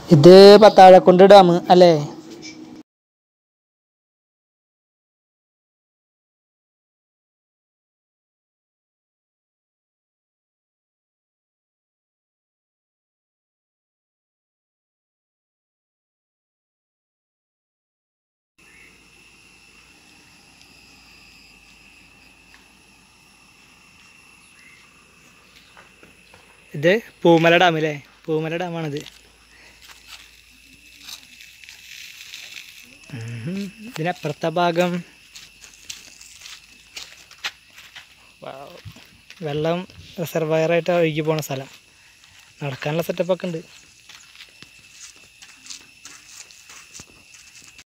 ഇത് പത്താഴക്കുണ്ട് ഡാം അല്ലേ ഇത് പൂമല ഡാം അല്ലേ പൂമല ഡാമാണിത് ഉം. ഇതിനപ്പുറത്തെ ഭാഗം വൗ. വെള്ളം റിസർവയറായിട്ട് ഒഴുകി പോണ സ്ഥലം നടക്കാനുള്ള സെറ്റപ്പൊക്കെ ഉണ്ട്